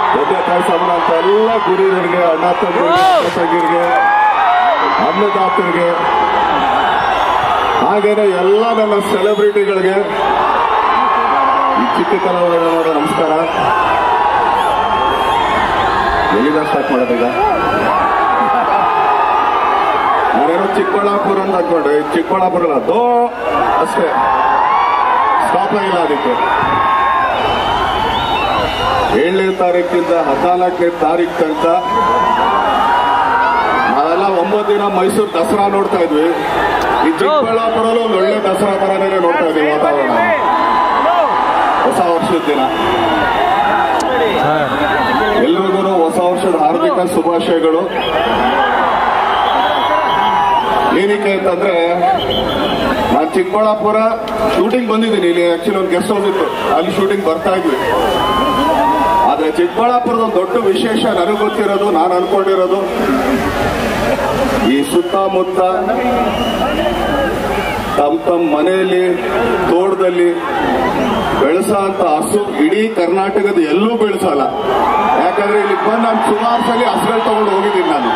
ದೊಡ್ಡ ಕೆಲಸವನ್ನ ಅಂತ ಎಲ್ಲ ಗುರಿಯರಿಗೆ ಅಣ್ಣ ತಂಗಿರಿಗೆ ಅಕ್ಕ ತಂಗಿರಿಗೆ ಅನ್ನದಾತರಿಗೆ ಹಾಗೇನೆ ಎಲ್ಲ ನನ್ನ ಸೆಲೆಬ್ರಿಟಿಗಳಿಗೆ ಈ ಚಿಕ್ಕ ಕಲಾವಿದರ ನೋಡ ನಮಸ್ಕಾರ ಎಲ್ಲಿಂದ ಸ್ಟಾರ್ಟ್ ಮಾಡೋದೀಗ ನಾನೇನೋ ಚಿಕ್ಕಬಳ್ಳಾಪುರ ಅಂತ ಅನ್ಕೊಂಡೆ ಇದು ಚಿಕ್ಕಬಳ್ಳಾಪುರ ಅಲ್ಲ ದೋ ಅಷ್ಟೇ ಸ್ಟಾಪ್ ಇಲ್ಲ ಅದಕ್ಕೆ ಏಳನೇ ತಾರೀಕಿಂದ ಹದಿನಾಲ್ಕನೇ ತಾರೀಕು ತನಕ ನಾವೆಲ್ಲ ಒಂಬತ್ತು ದಿನ ಮೈಸೂರು ದಸರಾ ನೋಡ್ತಾ ಇದ್ವಿ ಈ ಚಿಕ್ಕಬಳ್ಳಾಪುರಲ್ಲೂ ಒಂದು ಒಳ್ಳೆ ದಸರಾ ತರನೇ ನೋಡ್ತಾ ಇದ್ವಿ ವಾತಾವರಣ ಹೊಸ ವರ್ಷದ ದಿನ ಎಲ್ರಿಗೂ ಹೊಸ ವರ್ಷದ ಹಾರ್ದಿಕ ಶುಭಾಶಯಗಳು ಏನಕ್ಕೆ ಅಂತಂದ್ರೆ ನಾನು ಚಿಕ್ಕಬಳ್ಳಾಪುರ ಶೂಟಿಂಗ್ ಬಂದಿದ್ದೀನಿ ಇಲ್ಲಿ ಆಕ್ಚುಲಿ ಒಂದು ಗೆಸ್ಟ್ ಹೌಸ್ ಇತ್ತು ಅಲ್ಲಿ ಶೂಟಿಂಗ್ ಬರ್ತಾ ಇದ್ವಿ ಆದ್ರೆ ಚಿಕ್ಕಬಳ್ಳಾಪುರದ ಒಂದು ದೊಡ್ಡ ವಿಶೇಷ ನನಗೆ ಗೊತ್ತಿರೋದು ನಾನು ಅನ್ಕೊಂಡಿರೋದು ಈ ಸುತ್ತಮುತ್ತ ತಮ್ಮ ತಮ್ಮ ಮನೆಯಲ್ಲಿ ತೋಟದಲ್ಲಿ ಬೆಳೆಸೋ ಅಂತ ಹಸು ಇಡೀ ಕರ್ನಾಟಕದ ಎಲ್ಲೂ ಬೆಳೆಸಲ್ಲ ಯಾಕಂದ್ರೆ ಇಲ್ಲಿ ಬಂದು ನಾನು ಸುಮಾರು ಸಲ ಹಸುಗಳು ತಗೊಂಡು ಹೋಗಿದ್ದೀನಿ ನಾನು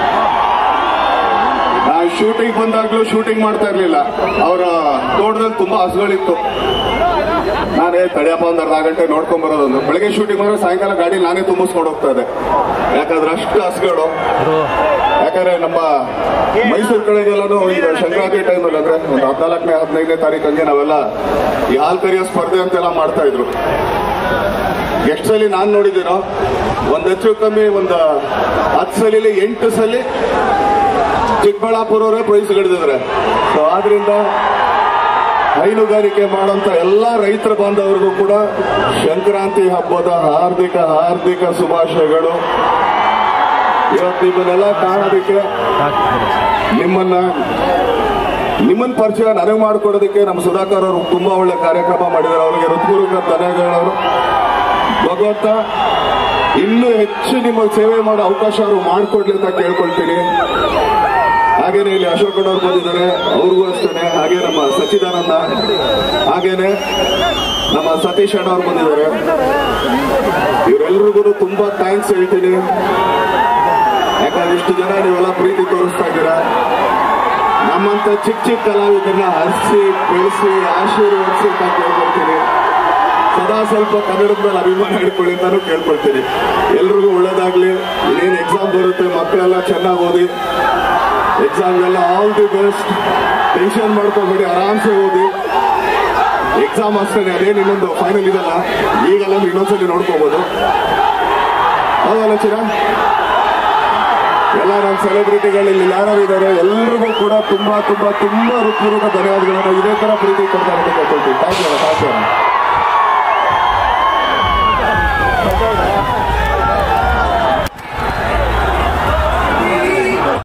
ನಾನು ಶೂಟಿಂಗ್ ಬಂದಾಗ್ಲೂ ಶೂಟಿಂಗ್ ಮಾಡ್ತಾ ಇರ್ಲಿಲ್ಲ ಅವರ ತೋಟದಲ್ಲಿ ತುಂಬಾ ಹಸುಗಳಿತ್ತು ನಾನೇ ತಡಿಯಪ್ಪ ಒಂದು ಅರ್ಧ ಗಂಟೆ ನೋಡ್ಕೊಂಡ್ ಬರೋದೊಂದು ಬೆಳಗ್ಗೆ ಶೂಟಿಂಗ್ ಮಾಡಿದ್ರೆ ಸಾಯಂಕಾಲ ಗಾಡಿ ನಾನೇ ತುಂಬಿಸ್ಕೊಂಡು ಹೋಗ್ತಾ ಇದ್ದೆ ಯಾಕಂದ್ರೆ ಅಷ್ಟು ಹಸುಗಳು ಯಾಕಂದ್ರೆ ನಮ್ಮ ಮೈಸೂರು ಕಡೆಗೆಲ್ಲಾನು ಈಗ ಸಂಕ್ರಾಂತಿ ಟೈಮಲ್ಲಿ ಅಂದ್ರೆ ಒಂದು ಹದಿನಾಲ್ಕನೇ ಹದಿನೈದನೇ ತಾರೀಕು ಹಂಗೆ ನಾವೆಲ್ಲ ಈ ಹಾಲ್ ಕರಿಯೋ ಸ್ಪರ್ಧೆ ಅಂತೆಲ್ಲ ಮಾಡ್ತಾ ಇದ್ರು ಎಷ್ಟು ಸಲ ನಾನ್ ನೋಡಿದ್ದೀನೋ ಒಂದ್ ಹೆಚ್ಚು ಕಮ್ಮಿ ಒಂದು ಹತ್ತು ಸಲ ಎಂಟು ಸಲ ಚಿಕ್ಕಬಳ್ಳಾಪುರವರೇ ಪ್ರೈಸ್ ಗಳಿದ್ದಾರೆ ಸೊ ಆದ್ರಿಂದ ಹೈನುಗಾರಿಕೆ ಮಾಡೋಂತ ಎಲ್ಲಾ ರೈತರ ಬಾಂಧವರಿಗೂ ಕೂಡ ಸಂಕ್ರಾಂತಿ ಹಬ್ಬದ ಹಾರ್ದಿಕ ಹಾರ್ದಿಕ ಶುಭಾಶಯಗಳು ಇವತ್ತು ನಿಮ್ಮನ್ನೆಲ್ಲ ಕಾಣೋದಕ್ಕೆ ನಿಮ್ಮನ್ನ ನಿಮ್ಮನ್ನ ಪರಿಚಯ ನನಗೆ ಮಾಡಿಕೊಡೋದಕ್ಕೆ ನಮ್ಮ ಸುಧಾಕರ್ ಅವರು ತುಂಬಾ ಒಳ್ಳೆ ಕಾರ್ಯಕ್ರಮ ಮಾಡಿದ್ದಾರೆ ಅವರಿಗೆ ಹೃತ್ಪೂರ್ವಕ ಧನ್ಯವಾದಗಳು ಭಗವಂತ ಇನ್ನೂ ಹೆಚ್ಚು ನಿಮ್ಮ ಸೇವೆ ಮಾಡೋ ಅವಕಾಶ ಅವರು ಮಾಡಿಕೊಡ್ಲಿ ಅಂತ ಕೇಳ್ಕೊಳ್ತೀನಿ ಹಾಗೇನೆ ಇಲ್ಲಿ ಅಶೋಕ್ ಅವ್ರು ಬಂದಿದ್ದಾರೆ ಅವ್ರಿಗೂ ಅಷ್ಟೇನೆ ಹಾಗೆ ನಮ್ಮ ಸಚ್ಚಿದಾನಂದ ಹಾಗೇನೆ ನಮ್ಮ ಸತೀಶ್ ಅಣ್ಣ ಅವ್ರು ಬಂದಿದ್ದಾರೆ ಇವರೆಲ್ರಿಗೂ ತುಂಬಾ ಥ್ಯಾಂಕ್ಸ್ ಹೇಳ್ತೀನಿ ಯಾಕಂದ್ರೆ ಇಷ್ಟು ಜನ ನೀವೆಲ್ಲ ಪ್ರೀತಿ ತೋರಿಸ್ತಾ ಇದ್ದೀರಾ ನಮ್ಮಂತ ಚಿಕ್ಕ ಚಿಕ್ಕ ಕಲಾವಿದರನ್ನ ಹರಿಸಿ ಬೆಳೆಸಿ ಆಶೀರ್ವದಿಸಿ ಅಂತ ಕೇಳ್ಕೊಳ್ತೀನಿ ಸದಾ ಸ್ವಲ್ಪ ಕನ್ನಡದ ಮೇಲೆ ಅಭಿಮಾನ ಇಟ್ಕೊಳ್ಳಿ ಅಂತಾನು ಕೇಳ್ಕೊಳ್ತೀನಿ ಎಲ್ರಿಗೂ ಒಳ್ಳೇದಾಗ್ಲಿ ಇನ್ನೇನು ಎಕ್ಸಾಮ್ ಬರುತ್ತೆ ಮಕ್ಕಳೆಲ್ಲ ಚೆನ್ನಾಗಿ ಓದಿ ಎಕ್ಸಾಮ್ ಎಲ್ಲ ಆಲ್ ದಿ ಬೆಸ್ಟ್ ಟೆನ್ಷನ್ ಮಾಡ್ಕೋಬೇಡಿ ಆರಾಮ್ಸೆ ಓದಿ ಎಕ್ಸಾಮ್ ಅಷ್ಟೇ ಅದೇನು ಇನ್ನೊಂದು ಫೈನಲ್ ಇದಲ್ಲ ಈಗೆಲ್ಲ ಇನ್ನೊಂದ್ಸಲಿ ನೋಡ್ಕೋಬಹುದು ಹೌದಲ್ಲ ಚಿರ ಎಲ್ಲ ನನ್ನ ಸೆಲೆಬ್ರಿಟಿಗಳು ಇಲ್ಲಿ ಯಾರು ಇದ್ದಾರೆ ಎಲ್ರಿಗೂ ಕೂಡ ತುಂಬಾ ತುಂಬಾ ತುಂಬಾ ಹೃತ್ಪೂರ್ವಕ ಧನ್ಯವಾದಗಳನ್ನು ಇದೇ ತರ ಪ್ರೀತಿ ಕೊಡ್ತಾರೆ ಅಂತ ಕೇಳ್ಕೊಳ್ತೀನಿ ಥ್ಯಾಂಕ್ ಯು ಥ್ಯಾಂಕ್ ಯು